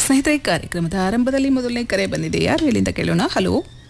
ಸ್ನೇಹಿತರೆ ಕಾರ್ಯಕ್ರಮದ ಆರಂಭದಲ್ಲಿ ಮೊದಲನೇ ಕರೆ ಬಂದಿದೆ ಯಾರು ಎಲ್ಲಿಂದ ಕೇಳೋಣ ಹಲೋ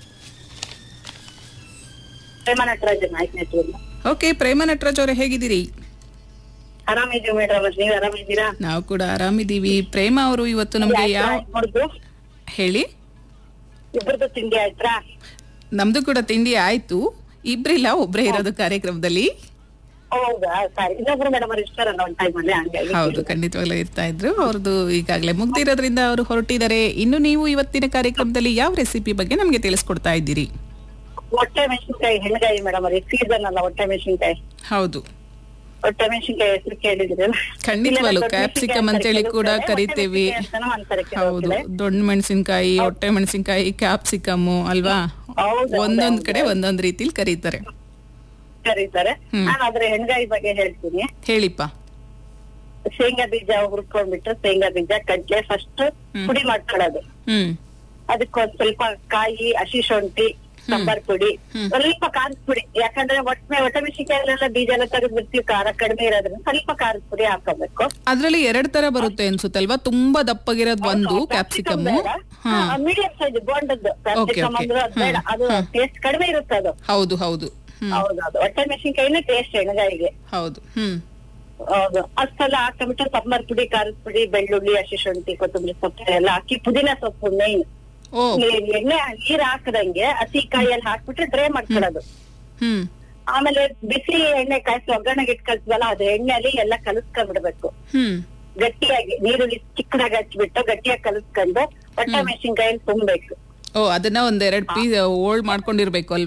ಪ್ರೇಮ ನಟರಾಜ್ ನಾಯಕನೇಶ್ವರ ಓಕೆ ಪ್ರೇಮ ನಟರಾಜ್ ಅವರೇ ಹೇಗಿದ್ದೀರಿ ಆರಾಮಿದ್ದೀವಿ ಮೇಡಮ್ ನೀವ್ ಆರಾಮಿದ್ದೀರಾ ನಾವು ಕೂಡ ಆರಾಮಿದ್ದೀವಿ ಪ್ರೇಮ ಅವರು ಇವತ್ತು ನಮಗೆ ಯಾವ ನೋಡ್ದು ಹೇಳಿ ಇಬ್ಬರದು ತಿಂಡಿ ಆಯ್ತಾ ನಮ್ದು ಕೂಡ ತಿಂಡಿ ಆಯ್ತು ಇಬ್ರಿಲ್ಲ ಒಬ್ರೇ ಇರೋದು ಕಾರ್ಯಕ್ರಮದಲ್ಲಿ ಹೌದಾ ಸರಿ ಇನ್ನೊಬ್ರು ಮೇಡಮ್ ಅವ್ರು ಇರ್ತಾರಲ್ಲ ಒಂದ್ ಟೈಮ್ ಅಲ್ಲಿ ಹಂಗಾಗಿ ಹೌದು ಖಂಡಿತವಾಗ್ಲೂ ಇರ್ತಾ ಇದ್ರು ಅವ್ರದ್ದು ಈಗಾಗಲೇ ಮುಗ್ದಿರೋದ್ರಿಂದ ಅವರು ಹೊರಟಿದ್ದಾರೆ ಇನ್ನು ನೀವು ಇವತ್ತಿನ ಕಾರ್ಯಕ್ರಮದಲ್ಲಿ ಯಾವ ರೆಸಿಪಿ ಬಗ್ಗೆ ನಮಗೆ ತಿಳಿಸ್ಕೊಡ್ತಾ ಇದ್ದೀರಿ ಹೊಟ್ಟೆ ಮೆಣಸಿನ್ಕಾಯಿ ಹೆಣ್ಗಾಯಿ ಮೇಡಮ್ ಅವ್ರಿಗೆ ಸೀಸನ್ ಅಲ್ಲ ಹೊಟ್ಟೆ ಮೆಣಸಿನ್ಕಾಯಿ ಹೌದು ಹೊಟ್ಟೆ ಮೆಣಸಿನ್ಕಾಯಿ ಹೆಸರು ಕೇಳಿದ್ರಿ ಖಂಡಿತವಾಗ್ಲು ಕ್ಯಾಪ್ಸಿಕಮ್ ಅಂತೇಳಿ ಕೂಡ ಕರಿತೇವಿ ಅಂತಾರೆ ಹೌದು ಕೆಲವು ದೊಡ್ಡ ಮೆಣಸಿನಕಾಯಿ ಹೊಟ್ಟೆ ಮೆಣಸಿನಕಾಯಿ ಕ್ಯಾಪ್ಸಿಕಮ್ ಅಲ್ವಾ ಹೌದು ಒಂದೊಂದ್ ಕಡೆ ಒಂದೊಂದ್ ರೀತಿಲಿ ಕರೀತಾರೆ ಕರೀತಾರೆ ನಾನು ಅದ್ರ ಹೆಣ್ಗಾಯಿ ಬಗ್ಗೆ ಹೇಳ್ತೀನಿ ಹೇಳಿಪ್ಪ ಶೇಂಗಾ ಬೀಜ ಹುರ್ಕೊಂಡ್ಬಿಟ್ಟು ಶೇಂಗಾ ಬೀಜ ಕಡ್ಲೆ ಫಸ್ಟ್ ಪುಡಿ ಮಾಡ್ಕೊಳ್ಳೋದು ಹ್ಮ್ ಅದಕ್ಕೊಂದ್ ಸ್ವಲ್ಪ ಕಾಯಿ ಹಸಿ ಶುಂಠಿ ಸಾಂಬಾರ್ ಪುಡಿ ಸ್ವಲ್ಪ ಖಾರದ ಪುಡಿ ಯಾಕಂದ್ರೆ ಒಟ್ಟೆ ಒಟ್ಟ ಮೆಣಸಿನಕಾಯಲ್ಲೆಲ್ಲ ಬೀಜ ಎಲ್ಲ ತೆಗೆದು ಬಿಡ್ತೀವಿ ಖಾರ ಕಡಿಮೆ ಇರೋದ್ರಿಂದ ಸ್ವಲ್ಪ ಖಾರದ ಪುಡಿ ಹಾಕೋಬೇಕು ಅದ್ರಲ್ಲಿ ಎರಡ್ ತರ ಬರುತ್ತೆ ಅನ್ಸುತ್ತಲ್ವಾ ತುಂಬಾ ದಪ್ಪಗಿರೋದ್ ಒಂದು ಕ್ಯಾಪ್ಸಿಕಮ್ ಹಾ ಮೀಡಿಯಂ ಸೈಜ್ ಬೋಂಡದ್ದು ಕ್ಯಾಪ್ಸಿಕಮ್ okay. ಅಂದ್ರೆ ಅದು ಬೇಡ ಅದು ಟೇಸ್ಟ್ ಕಡಿಮೆ ಇರುತ್ತೆ ಅದು ಹೌದು ಹೌದು ಹ್ಮ್ ಹೌದೌದು ಒಟ್ಟೆ ಮೆಣಸಿನಕಾಯಿನೇ ಟೇಸ್ಟ್ ಎಣ್ಣಗಾಯಿಗೆ ಹೌದು ಹ್ಮ್ ಹೌದು ಅಷ್ಟೆಲ್ಲ ಹಾಕೊಂಡ್ಬಿಟ್ಟು ಸಾಂಬಾರ್ ಪುಡಿ ಖಾರದ ಪುಡಿ ಬೆಳ್ಳುಳ್ಳಿ ಹಸಿ ಶುಂಠಿ ಕೊತ್ತಂಬರಿ ಸೊಪ್ಪು ಎಲ್ಲ ಹಾಕಿ ಪುದೀನ ಸೊಪ್ಪು ಮೇನ್ ಓ ಎಣ್ಣೆ ನೀರ್ ಹಾಕದಂಗೆ ಹಸಿ ಕಾಯಲ್ಲಿ ಹಾಕ್ಬಿಟ್ರೆ ಡ್ರೈ ಮಾಡ್ಕೊಳ್ಳೋದು ಹ್ಮ್ ಆಮೇಲೆ ಬಿಸಿ ಎಣ್ಣೆ ಕಾಯಿಸಿ ಒಗ್ಗರಣೆಗೆ ಇಟ್ಕೊಳ್ತೀವಲ್ಲ ಅದು ಎಣ್ಣೆಲಿ ಎಲ್ಲ ಕಲಸ್ಕೊಂಡ್ಬಿಡ್ಬೇಕು ಹ್ಮ್ ಗಟ್ಟಿಯಾಗಿ ನೀರುಳ್ಳಿ ಚಿಕ್ಕದಾಗಿ ಹಚ್ಬಿಟ್ಟು ಗಟ್ಟಿಯಾಗಿ ಕಲಸ್ಕೊಂಡು ಒಟ್ಟ ಮೆಣಸಿನ್ಕಾಯಲ್ಲಿ ತುಂಬಬೇಕು ಓ ಅದನ್ನ ಒಂದ್ ಎರಡ್ ಪೀಸ್ ಓಲ್ಡ್ ಮಾಡ್ಕೊಂಡಿರ್ಬೇಕು ಅಲ್ವಾ